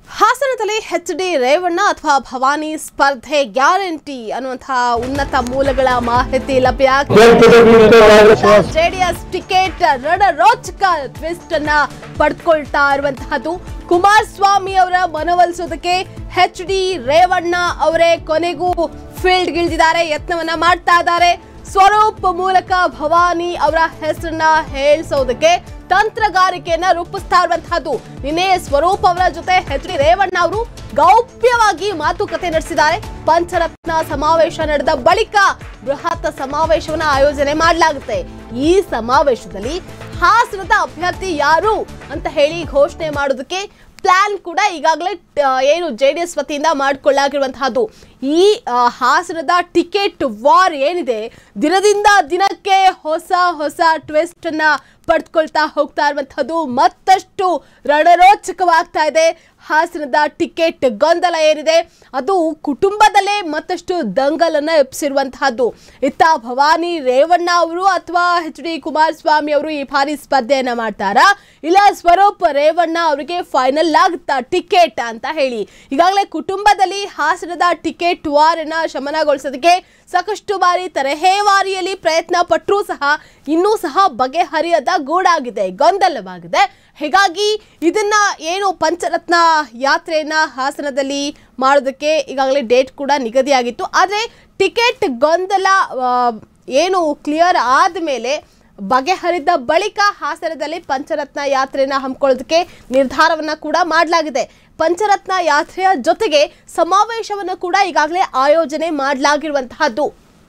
ಹಾಸನದಲ್ಲಿ H D Revanna ಅಥವಾ ಭವಾನಿ ಸ್ಪರ್ಧೆ ಗ್ಯಾರಂಟಿ ಅನ್ನುವಂತಹ ಉನ್ನತ ಮೂಲಗಳ ಮಾಹಿತಿ ಲಭ್ಯ ಜೆಡಿಎಸ್ ಟಿಕೆಟ್ ರಣರೋಚಕ ಟ್ವಿಸ್ಟ್ ಅನ್ನ ಪಡ್ಕೊಳ್ತಾ ಇರುವಂತಹದ್ದು ಕುಮಾರಸ್ವಾಮಿ ಅವರ ಮನವೊಲಿಸೋದಕ್ಕೆ ಎಚ್ ಡಿ ರೇವಣ್ಣ ಅವರೇ ಕೊನೆಗೂ ಫೀಲ್ಡ್ ಗಿಳಿದಿದ್ದಾರೆ ಯತ್ನವನ್ನ ಮಾಡ್ತಾ ಇದ್ದಾರೆ ಸ್ವರೂಪ್ ಮೂಲಕ ಭವಾನಿ ಅವರ ಹೆಸರನ್ನ ಹೇಳ್ಸೋದಕ್ಕೆ ತಂತ್ರಗಾರಿಕೆಯನ್ನ ರೂಪಿಸ್ತಾ ಇರುವಂತಹದ್ದು ನಿನ್ನೆ ಸ್ವರೂಪ್ ಅವರ ಜೊತೆ ಎಚ್ ಡಿ ರೇವಣ್ಣ ಅವರು ಗೌಪ್ಯವಾಗಿ ಮಾತುಕತೆ ನಡೆಸಿದ್ದಾರೆ ಪಂಚರತ್ನ ಸಮಾವೇಶ ನಡೆದ ಬಳಿಕ ಬೃಹತ್ ಸಮಾವೇಶವನ್ನ ಆಯೋಜನೆ ಮಾಡಲಾಗುತ್ತೆ ಈ ಸಮಾವೇಶದಲ್ಲಿ ಹಾಸನದ ಅಭ್ಯರ್ಥಿ ಯಾರು ಅಂತ ಹೇಳಿ ಘೋಷಣೆ ಮಾಡೋದಕ್ಕೆ ಪ್ಲಾನ್ ಕೂಡ ಈಗಾಗಲೇ ಆ, ಏನು ಜೆ ಡಿ ಎಸ್ ವತಿಯಿಂದ ಮಾಡಿಕೊಳ್ಳಾಗಿರುವಂತಹದ್ದು ಈ ಆ, ಹಾಸನದ ಟಿಕೆಟ್ ವಾರ್ ಏನಿದೆ ದಿನದಿಂದ ದಿನಕ್ಕೆ ಹೊಸ ಹೊಸ ಟ್ವಿಸ್ಟ್ ಅನ್ನ ಪಡೆದುಕೊಳ್ತಾ ಹೋಗ್ತಾ ಇರುವಂತಹದ್ದು ಮತ್ತಷ್ಟು ರಣರೋಚಕವಾಗ್ತಾ ಇದೆ ಹಾಸನದ ಟಿಕೆಟ್ ಗೊಂದಲ ಏನಿದೆ ಅದು ಕುಟುಂಬದಲ್ಲೇ ಮತ್ತಷ್ಟು ದಂಗಲನ್ನ ಎಬ್ಸಿರುವಂತಹದ್ದು ಇತ್ತ ಭವಾನಿ ರೇವಣ್ಣ ಅವರು ಅಥವಾ ಎಚ್ ಡಿ ಕುಮಾರಸ್ವಾಮಿ ಅವರು ಈ ಬಾರಿ ಸ್ಪರ್ಧೆಯನ್ನ ಮಾಡ್ತಾರಾ ಇಲ್ಲ ಸ್ವರೂಪ್ ರೇವಣ್ಣ ಅವರಿಗೆ ಫೈನಲ್ ಆಗುತ್ತಾ ಟಿಕೆಟ್ ಅಂತ ಹೇಳಿ ಈಗಾಗಲೇ ಕುಟುಂಬದಲ್ಲಿ ಹಾಸನದ ಟಿಕೆಟ್ ವಾರನ್ನ ಶಮನಗೊಳಿಸೋದಕ್ಕೆ ಸಾಕಷ್ಟು ಬಾರಿ ತರಹೇವಾರಿಯಲ್ಲಿ ಪ್ರಯತ್ನ ಪಟ್ಟರೂ ಸಹ ಇನ್ನೂ ಸಹ ಬಗೆಹರಿಯದ ಗೂಡಾಗಿದೆ ಗೊಂದಲವಾಗಿದೆ ಹೀಗಾಗಿ ಇದನ್ನ ಏನು ಪಂಚರತ್ನ ಯಾತ್ರೆಯನ್ನ ಹಾಸನದಲ್ಲಿ ಮಾಡೋದಕ್ಕೆ ಈಗಾಗಲೇ ಡೇಟ್ ಕೂಡ ನಿಗದಿಯಾಗಿತ್ತು ಆದರೆ ಟಿಕೆಟ್ ಗೊಂದಲ ಆ, ಏನು ಕ್ಲಿಯರ್ ಆದಮೇಲೆ ಬಗೆಹರಿದ ಬಳಿಕ ಹಾಸನದಲ್ಲಿ ಪಂಚರತ್ನ ಯಾತ್ರೆಯನ್ನ ಹಮ್ಮಿಕೊಳ್ಳೋದಕ್ಕೆ ನಿರ್ಧಾರವನ್ನ ಕೂಡ ಮಾಡಲಾಗಿದೆ ಪಂಚರತ್ನ ಯಾತ್ರೆಯ ಜೊತೆಗೆ ಸಮಾವೇಶವನ್ನು ಕೂಡ ಈಗಾಗಲೇ ಆಯೋಜನೆ ಮಾಡಲಾಗಿರುವಂತಹದ್ದು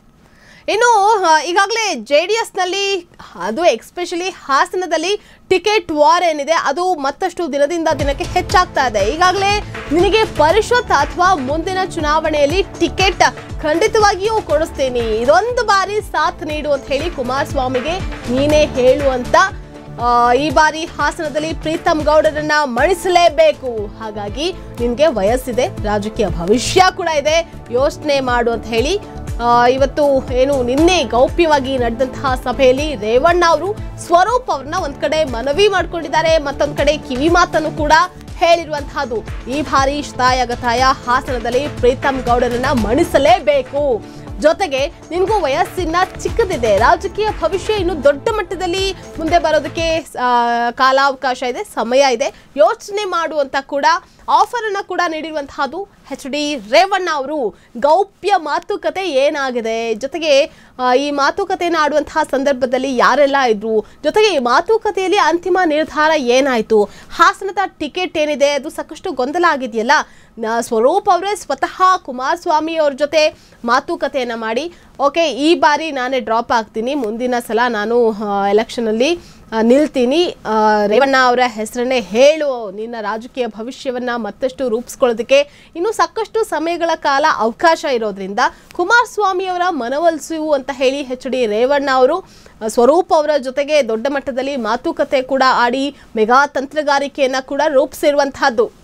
ಇನ್ನು ಆ, ಈಗಾಗಲೇ ಜೆ ಡಿ ಎಸ್ನಲ್ಲಿ ಅದು ಎಕ್ಸ್ಪೆಷಲಿ ಹಾಸನದಲ್ಲಿ ಟಿಕೆಟ್ ವಾರ್ ಏನಿದೆ ಅದು ಮತ್ತಷ್ಟು ದಿನದಿಂದ ದಿನಕ್ಕೆ ಹೆಚ್ಚಾಗ್ತಾ ಇದೆ ಈಗಾಗಲೇ ನಿನಗೆ ಪರಿಷತ್ ಅಥವಾ ಮುಂದಿನ ಚುನಾವಣೆಯಲ್ಲಿ ಟಿಕೆಟ್ ಖಂಡಿತವಾಗಿಯೂ ಕೊಡಿಸ್ತೀನಿ ಇದೊಂದು ಬಾರಿ ಸಾಥ್ ನೀಡು ಅಂತ ಹೇಳಿ ಕುಮಾರಸ್ವಾಮಿಗೆ ನೀನೇ ಹೇಳುವಂತ ಆ, ಈ ಬಾರಿ ಹಾಸನದಲ್ಲಿ ಪ್ರೀತಮ್ ಗೌಡರನ್ನ ಮಣಿಸಲೇಬೇಕು ಹಾಗಾಗಿ ನಿನ್ಗೆ ವಯಸ್ಸಿದೆ ರಾಜಕೀಯ ಭವಿಷ್ಯ ಕೂಡ ಇದೆ ಯೋಚನೆ ಮಾಡು ಅಂತ ಹೇಳಿ ಆ, ಇವತ್ತು ಏನು ನಿನ್ನೆ ಗೌಪ್ಯವಾಗಿ ನಡೆದಂತಹ ಸಭೆಯಲ್ಲಿ ರೇವಣ್ಣ ಅವರು ಸ್ವರೂಪ್ ಅವ್ರನ್ನ ಒಂದ್ ಕಡೆ ಮನವಿ ಮಾಡ್ಕೊಂಡಿದ್ದಾರೆ ಮತ್ತೊಂದ್ ಕಡೆ ಕಿವಿ ಮಾತನ್ನು ಕೂಡ ಹೇಳಿರುವಂತಹದ್ದು ಈ ಬಾರಿ ಶತಾಯಗತಾಯ ಹಾಸನದಲ್ಲಿ ಪ್ರೀತಮ್ ಗೌಡರನ್ನ ಮಣಿಸಲೇಬೇಕು ಜೊತೆಗೆ ನಿನ್ಗೂ ವಯಸ್ಸಿನ ಚಿಕ್ಕದಿದೆ ರಾಜಕೀಯ ಭವಿಷ್ಯ ಇನ್ನು ದೊಡ್ಡ ಮಟ್ಟದಲ್ಲಿ ಮುಂದೆ ಬರೋದಕ್ಕೆ ಆ, ಕಾಲಾವಕಾಶ ಇದೆ ಸಮಯ ಇದೆ ಯೋಚನೆ ಮಾಡುವಂತ ಕೂಡ ಆಫರ್ ಅನ್ನ ಕೂಡ ನೀಡಿರುವಂತಹದ್ದು ಎಚ್ ಡಿ ರೇವಣ್ಣ ಅವರು ಗೌಪ್ಯ ಮಾತುಕತೆ ಏನಾಗಿದೆ ಜೊತೆಗೆ ಆ, ಈ ಮಾತುಕತೆಯನ್ನು ಆಡುವಂತಹ ಸಂದರ್ಭದಲ್ಲಿ ಯಾರೆಲ್ಲ ಇದ್ರು ಜೊತೆಗೆ ಈ ಮಾತುಕತೆಯಲ್ಲಿ ಅಂತಿಮ ನಿರ್ಧಾರ ಏನಾಯ್ತು ಹಾಸನದ ಟಿಕೆಟ್ ಏನಿದೆ ಅದು ಸಾಕಷ್ಟು ಗೊಂದಲ ಆಗಿದೆಯಲ್ಲ ನ- ಸ್ವರೂಪ್ ಅವರೇ ಸ್ವತಃ ಕುಮಾರಸ್ವಾಮಿ ಅವ್ರ ಜೊತೆ ಮಾತುಕತೆಯನ್ನ ಮಾಡಿ ಓಕೆ ಈ ಬಾರಿ ನಾನೇ ಡ್ರಾಪ್ ಆಗ್ತೀನಿ ಮುಂದಿನ ಸಲ ನಾನು ಎಲೆಕ್ಷನಲ್ಲಿ ನಿಲ್ತೀನಿ ಆ, ರೇವಣ್ಣ ಅವರ ಹೆಸರನ್ನೇ ಹೇಳು ನಿನ್ನ ರಾಜಕೀಯ ಭವಿಷ್ಯವನ್ನ ಮತ್ತಷ್ಟು ರೂಪಿಸ್ಕೊಳ್ಳೋದಕ್ಕೆ ಇನ್ನು ಸಾಕಷ್ಟು ಸಮಯಗಳ ಕಾಲ ಅವಕಾಶ ಇರೋದ್ರಿಂದ ಕುಮಾರಸ್ವಾಮಿ ಅವರ ಮನವೊಲಿಸು ಅಂತ ಹೇಳಿ ಎಚ್ ಡಿ ರೇವಣ್ಣ ಅವರು ಆ, ಸ್ವರೂಪ್ ಅವರ ಜೊತೆಗೆ ದೊಡ್ಡ ಮಟ್ಟದಲ್ಲಿ ಮಾತುಕತೆ ಕೂಡ ಆಡಿ ಮೆಗಾ ತಂತ್ರಗಾರಿಕೆಯನ್ನ ಕೂಡ ರೂಪಿಸಿರುವಂತಹದ್ದು